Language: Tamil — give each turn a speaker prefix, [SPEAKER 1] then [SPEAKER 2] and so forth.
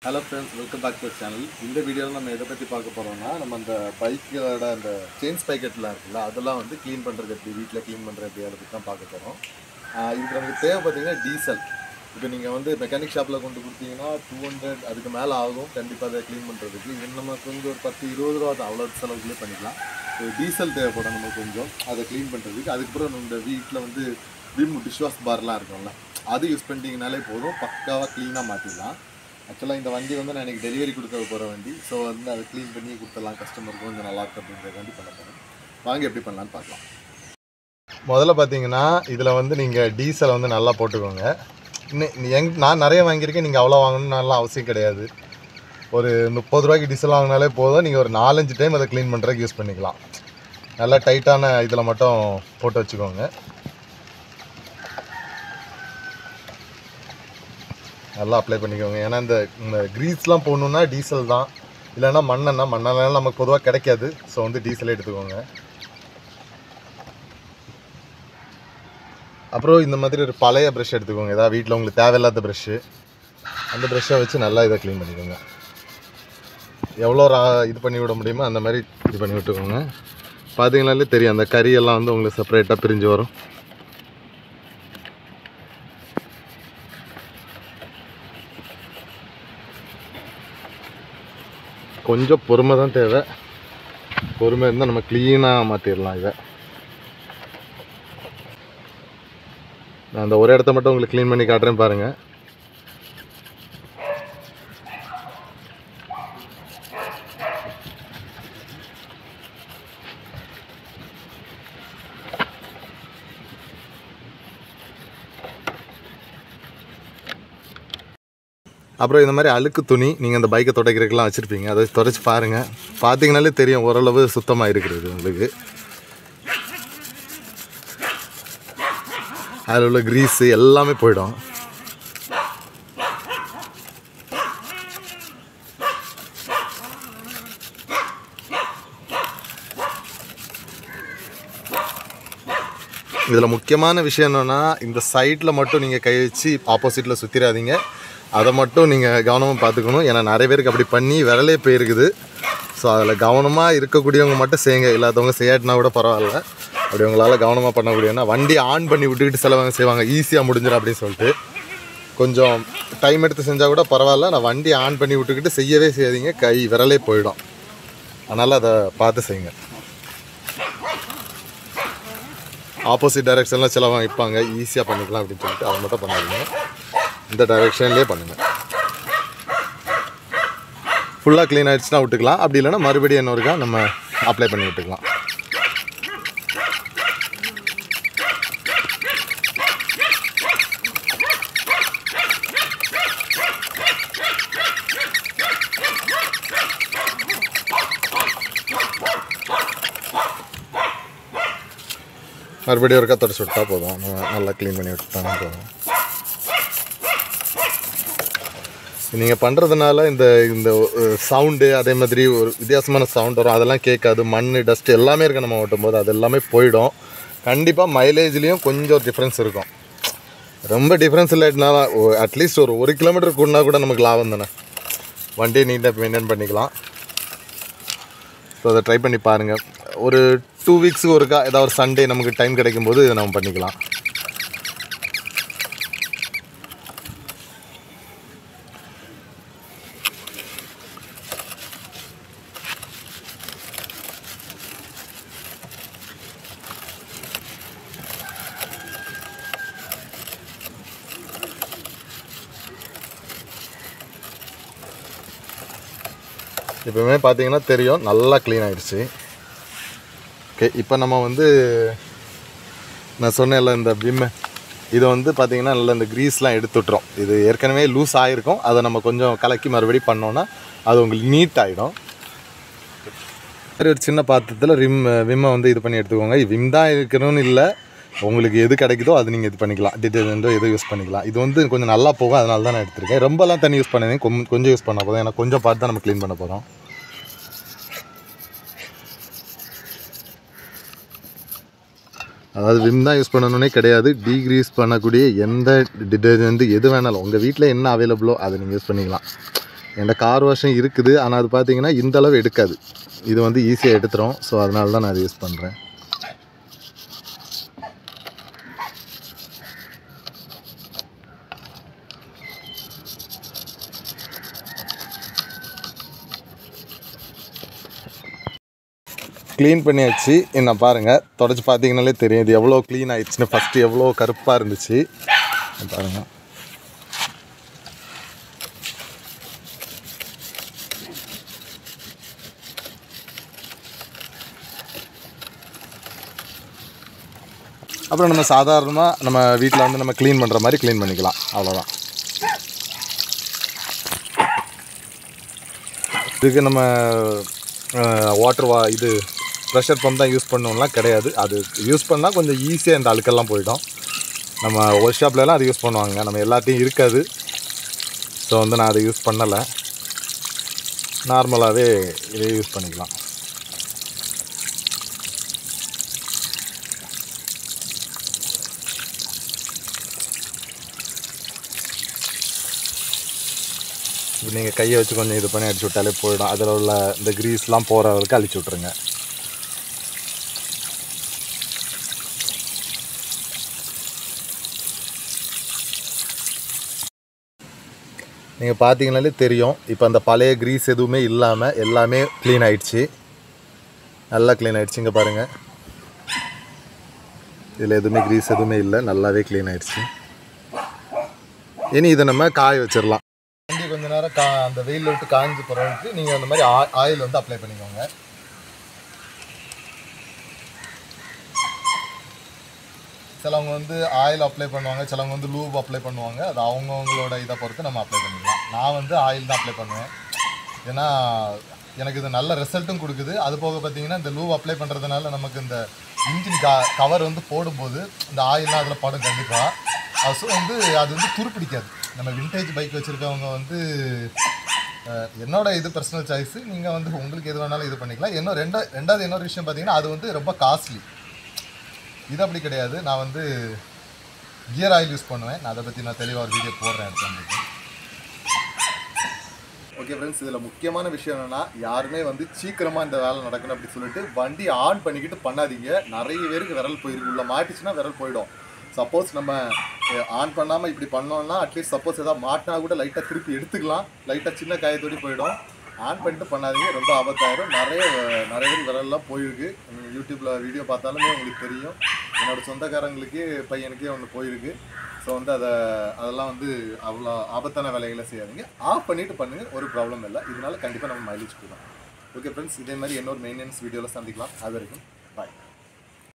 [SPEAKER 1] hello friends welcome back to channel இந்த வீடியோவில் நம்ம எதை பற்றி பார்க்க போகிறோம்னா நம்ம அந்த பைக்கோட அந்த செயின் ஸ்பைக்கெட்லாம் இருக்குல்ல அதெல்லாம் வந்து க்ளீன் பண்ணுறது எப்படி வீட்டில் க்ளீன் பண்ணுறது எப்படி அதை பற்றி தான் பார்க்க போகிறோம் இதுக்கு நமக்கு தேவை பார்த்தீங்கன்னா டீசல் இப்போ நீங்கள் வந்து மெக்கானிக் ஷாப்பில் கொண்டு கொடுத்தீங்கன்னா டூ ஹண்ட்ரட் அதுக்கு மேலே ஆகும் கண்டிப்பாக அதை க்ளீன் பண்ணுறதுக்கு இது நமக்கு வந்து ஒரு பத்து இருபது ரூபா தான் அவ்வளோ செலவுக்குள்ளே பண்ணிக்கலாம் ஒரு டீசல் தேவைப்படும் நமக்கு கொஞ்சம் அதை க்ளீன் பண்ணுறதுக்கு அதுக்கப்புறம் இந்த வீட்டில் வந்து விம் டிஷ்வாஷ் பார்லாம் இருக்கும்ல அது யூஸ் பண்ணிட்டீங்கனாலே போதும் பக்காவாக க்ளீனாக மாற்றிடலாம் ஆக்சுவலாக இந்த வண்டி வந்து நான் எனக்கு டெலிவரி கொடுக்க போகிற வண்டி ஸோ வந்து அதை க்ளீன் பண்ணி கொடுத்துடலாம் கஸ்டமருக்கு கொஞ்சம் நல்லா இருக்கும் அப்படின்றதுக்காண்டி பண்ண போகிறேன் வாங்க எப்படி பண்ணலான்னு பார்க்கலாம் முதல்ல பார்த்தீங்கன்னா இதில் வந்து நீங்கள் டீசலை வந்து நல்லா போட்டுக்கோங்க இன்னும் எங் நான் நிறைய வாங்கியிருக்கேன் நீங்கள் அவ்வளோ வாங்கணும்னு அவசியம் கிடையாது ஒரு முப்பது ரூபாய்க்கு டீசல் வாங்கினாலே போதும் நீங்கள் ஒரு நாலஞ்சு டைம் அதை க்ளீன் பண்ணுறதுக்கு யூஸ் பண்ணிக்கலாம் நல்லா டைட்டான இதில் மட்டும் போட்டு வச்சுக்கோங்க நல்லா அப்ளை பண்ணிக்கோங்க ஏன்னா இந்த இந்த க்ரீஸ்லாம் போடணுன்னா டீசல் தான் இல்லைன்னா மண்ணெண்ணா மண்ணெண்ணெய் நமக்கு பொதுவாக கிடைக்காது ஸோ வந்து டீசலே எடுத்துக்கோங்க அப்புறம் இந்த மாதிரி ஒரு பழைய ப்ரஷ் எடுத்துக்கோங்க ஏதாவது வீட்டில் உங்களுக்கு தேவையில்லாத ப்ரஷ்ஷு அந்த ப்ரஷ்ஷை வச்சு நல்லா இதை க்ளீன் பண்ணிக்கோங்க எவ்வளோ ரா- இது பண்ணி விட முடியுமோ அந்த மாதிரி இது பண்ணி விட்டுக்கோங்க பார்த்தீங்கனாலே தெரியும் அந்த கறியெல்லாம் வந்து உங்களுக்கு செப்பரேட்டாக பிரிஞ்சு வரும் கொஞ்சம் பொறுமை தான் தேவை பொறுமை இருந்தால் நம்ம க்ளீனாக மாற்றிடலாம் இதை நான் அந்த ஒரு இடத்த மட்டும் உங்களுக்கு க்ளீன் பண்ணி காட்டுறேன் பாருங்கள் அப்புறம் இந்த மாதிரி அழுக்கு துணி நீங்கள் அந்த பைக்கை துடைக்கிறதுக்கெல்லாம் வச்சுருப்பீங்க அதை துடைச்சி பாருங்கள் பார்த்தீங்கனாலே தெரியும் ஓரளவு சுத்தமாக இருக்கிறது உங்களுக்கு அதில் உள்ள க்ரீஸு எல்லாமே போயிடும் இதில் முக்கியமான விஷயம் என்னென்னா இந்த சைடில் மட்டும் நீங்கள் கை வச்சு ஆப்போசிட்டில் சுற்றிடாதீங்க அதை மட்டும் நீங்கள் கவனமாக பார்த்துக்கணும் ஏன்னா நிறைய பேருக்கு அப்படி பண்ணி விரலே போயிருக்குது ஸோ அதில் கவனமாக இருக்கக்கூடியவங்க மட்டும் செய்யுங்க இல்லாதவங்க செய்யாட்டினா கூட பரவாயில்ல அப்படி உங்களால் கவனமாக பண்ணக்கூடியனா வண்டி ஆன் பண்ணி விட்டுக்கிட்டு சிலவங்க செய்வாங்க ஈஸியாக முடிஞ்சிடும் அப்படின்னு சொல்லிட்டு கொஞ்சம் டைம் எடுத்து செஞ்சால் கூட பரவாயில்ல நான் வண்டி ஆன் பண்ணி விட்டுக்கிட்டு செய்யவே செய்யாதீங்க கை விரலே போயிடும் அதனால் அதை பார்த்து செய்யுங்க ஆப்போசிட் டைரெக்ஷனில் சிலவங்க வைப்பாங்க ஈஸியாக பண்ணிக்கலாம் அப்படின்னு சொல்லிட்டு அதை மட்டும் பண்ணாதீங்க இந்த டைரெக்ஷன்லேயே பண்ணுங்கள் ஃபுல்லாக க்ளீன் ஆகிடுச்சுன்னா விட்டுக்கலாம் அப்படி இல்லைன்னா மறுபடியும் இன்னொருக்கா நம்ம அப்ளை பண்ணி விட்டுக்கலாம் மறுபடியும் ஒருக்கா தொடச்சி விட்டா போதும் நம்ம நல்லா க்ளீன் பண்ணி விட்டுட்டா போதும் நீங்கள் பண்ணுறதுனால இந்த இந்த சவுண்டு அதே மாதிரி ஒரு வித்தியாசமான சவுண்ட் வரும் அதெல்லாம் கேட்காது மண் டஸ்ட் எல்லாமே இருக்கு நம்ம ஓட்டும் போது அது எல்லாமே போயிடும் கண்டிப்பாக மைலேஜ்லேயும் கொஞ்சம் டிஃப்ரென்ஸ் இருக்கும் ரொம்ப டிஃப்ரென்ஸ் இல்லாட்டினாலும் அட்லீஸ்ட் ஒரு ஒரு கிலோமீட்டர் கூடனா கூட நமக்கு லாபம் தானே வண்டியை நீட்டாக மெயின்டைன் பண்ணிக்கலாம் ஸோ அதை ட்ரை பண்ணி பாருங்கள் ஒரு டூ வீக்ஸுக்கு ஒருக்கா ஏதாவது ஒரு சண்டே நமக்கு டைம் கிடைக்கும் போது இதை நம்ம பண்ணிக்கலாம் இப்போவுமே பார்த்தீங்கன்னா தெரியும் நல்லா க்ளீன் ஆயிடுச்சு ஓகே இப்போ நம்ம வந்து நான் சொன்னேன்ல இந்த விம்மு இதை வந்து பார்த்தீங்கன்னா நல்லா இந்த க்ரீஸ்லாம் எடுத்து விட்டுரும் இது ஏற்கனவே லூஸ் ஆகிருக்கும் அதை நம்ம கொஞ்சம் கலக்கி மறுபடியும் பண்ணோன்னா அது உங்களுக்கு நீட் ஆகிடும் மாதிரி ஒரு சின்ன பாத்திரத்தில் ரிம் விம்மை வந்து இது பண்ணி எடுத்துக்கோங்க விம் தான் இருக்கணும்னு இல்லை உங்களுக்கு எது கிடைக்குதோ அது நீங்கள் இது பண்ணிக்கலாம் டிட்டர்ஜென்ட்டோ எது யூஸ் பண்ணிக்கலாம் இது வந்து கொஞ்சம் நல்லா போகும் அதனால தான் நான் எடுத்திருக்கேன் ரொம்பலாம் தண்ணி யூஸ் பண்ணாதீங்க கொம் கொஞ்சம் யூஸ் பண்ண போதும் ஏன்னா கொஞ்சம் பார்த்து தான் நம்ம க்ளீன் பண்ண போகிறோம் அதாவது விம் தான் யூஸ் பண்ணணுன்னே கிடையாது டீக்ரீஸ் பண்ணக்கூடிய எந்த டிட்டர்ஜென்ட் எது வேணாலும் உங்கள் வீட்டில் என்ன அவைலபிளோ அதை நீங்கள் யூஸ் பண்ணிக்கலாம் என்கிட்ட கார் வாஷும் இருக்குது ஆனால் அது பார்த்தீங்கன்னா இந்த அளவு எடுக்காது இது வந்து ஈஸியாக எடுத்துரும் ஸோ அதனால தான் நான் அதை யூஸ் பண்ணுறேன் க்ளீன் பண்ணியாச்சு என்ன பாருங்கள் தொடச்சி பார்த்தீங்கனாலே தெரியும் இது எவ்வளோ க்ளீன் ஆயிடுச்சுன்னு ஃபஸ்ட்டு எவ்வளோ கருப்பாக இருந்துச்சு இங்க பாருங்க அப்புறம் நம்ம சாதாரணமாக நம்ம வீட்டில் வந்து நம்ம க்ளீன் பண்ணுற மாதிரி க்ளீன் பண்ணிக்கலாம் அவ்வளோதான் இதுக்கு நம்ம வாட்டர் வா இது ப்ரெஷர் பம்ப் தான் யூஸ் பண்ணணும்லாம் கிடையாது அது யூஸ் பண்ணால் கொஞ்சம் ஈஸியாக இந்த அழுக்கெல்லாம் போயிடும் நம்ம ஒர்க் ஷாப்லலாம் அது யூஸ் பண்ணுவாங்க நம்ம எல்லாத்தையும் இருக்காது ஸோ வந்து நான் அதை யூஸ் பண்ணலை நார்மலாகவே இதே யூஸ் பண்ணிக்கலாம் நீங்கள் கையை வச்சு கொஞ்சம் இது பண்ணி அடிச்சு விட்டாலே போயிடும் அதில் உள்ள இந்த க்ரீஸ்லாம் போகிற வரைக்கும் அழிச்சு விட்ருங்க நீங்கள் பார்த்தீங்கனாலே தெரியும் இப்போ அந்த பழைய க்ரீஸ் எதுவுமே இல்லாமல் எல்லாமே க்ளீன் ஆயிடுச்சு நல்லா க்ளீன் ஆயிடுச்சு இங்கே பாருங்கள் இதில் எதுவுமே க்ரீஸ் எதுவுமே இல்லை நல்லாவே க்ளீன் ஆயிடுச்சு இனி இதை நம்ம காய வச்சிடலாம் வண்டி கொஞ்ச நேரம் கா அந்த வெயிலில் விட்டு காய்ஞ்ச பிறகு நீங்கள் அந்த மாதிரி ஆயில் வந்து அப்ளை பண்ணிக்கோங்க சிலவங்க வந்து ஆயில் அப்ளை பண்ணுவாங்க சிலவங்க வந்து லூப் அப்ளை பண்ணுவாங்க அது அவங்கவுங்களோட இதை பொறுத்து நம்ம அப்ளை பண்ணிக்கலாம் நான் வந்து ஆயில் தான் அப்ளை பண்ணுவேன் ஏன்னா எனக்கு இது நல்ல ரிசல்ட்டும் கொடுக்குது அது போக பார்த்தீங்கன்னா இந்த லூப் அப்ளை பண்ணுறதுனால நமக்கு இந்த இன்ஜின் க கவர் வந்து போடும்போது இந்த ஆயில்லாம் அதில் படும் கண்டிப்பாக ஸோ வந்து அது வந்து துருப்பிடிக்காது நம்ம விண்டேஜ் பைக் வச்சுருக்கவங்க வந்து அஹ், என்னோட இது பர்சனல் சாய்ஸ் நீங்கள் வந்து உங்களுக்கு எது வேணாலும் இது பண்ணிக்கலாம் இன்னும் ரெண்டா ரெண்டாவது இன்னொரு விஷயம் பார்த்தீங்கன்னா அது வந்து ரொம்ப காஸ்ட்லி இது அப்படி கிடையாது நான் வந்து கியர் ஆயில் யூஸ் பண்ணுவேன் நான் அதை பற்றி நான் தெளிவாக ஒரு வீடியோ போடுறேன் அடுத்த ஓகே ஃப்ரெண்ட்ஸ் இதில் முக்கியமான விஷயம் என்னன்னா யாருமே வந்து சீக்கிரமாக இந்த வேலை நடக்கணும் அப்படி சொல்லிட்டு வண்டி ஆன் பண்ணிக்கிட்டு பண்ணாதீங்க நிறைய பேருக்கு விரல் போயிருக்கு உள்ள மாட்டிச்சுன்னா விரல் போயிடும் சப்போஸ் நம்ம ஆன் பண்ணாமல் இப்படி பண்ணோம்னா அட்லீஸ்ட் சப்போஸ் ஏதாவது மாட்டினா கூட லைட்டாக திருப்பி எடுத்துக்கலாம் லைட்டாக சின்ன காயத்தோடி போயிடும் ஆன் பண்ணிட்டு பண்ணாதீங்க ரொம்ப ஆபத்தாயிரும் நிறைய நிறைய பேர் விரல்லாம் போயிருக்கு நீங்கள் யூடியூப்பில் வீடியோ பார்த்தாலுமே உங்களுக்கு தெரியும் என்னோட சொந்தக்காரங்களுக்கு பையனுக்கே ஒன்று போயிருக்கு ஸோ வந்து அதை அதெல்லாம் வந்து அவ்வளோ ஆபத்தான வேலைகளை செய்யாதீங்க ஆஃப் பண்ணிட்டு பண்ணுங்க ஒரு ப்ராப்ளம் இல்லை இதனால கண்டிப்பாக நம்ம மைலேஜ் போயிடும் ஓகே ஃப்ரெண்ட்ஸ் இதே மாதிரி இன்னொரு மெயின்டெனன்ஸ் வீடியோவில் சந்திக்கலாம் அது வரைக்கும்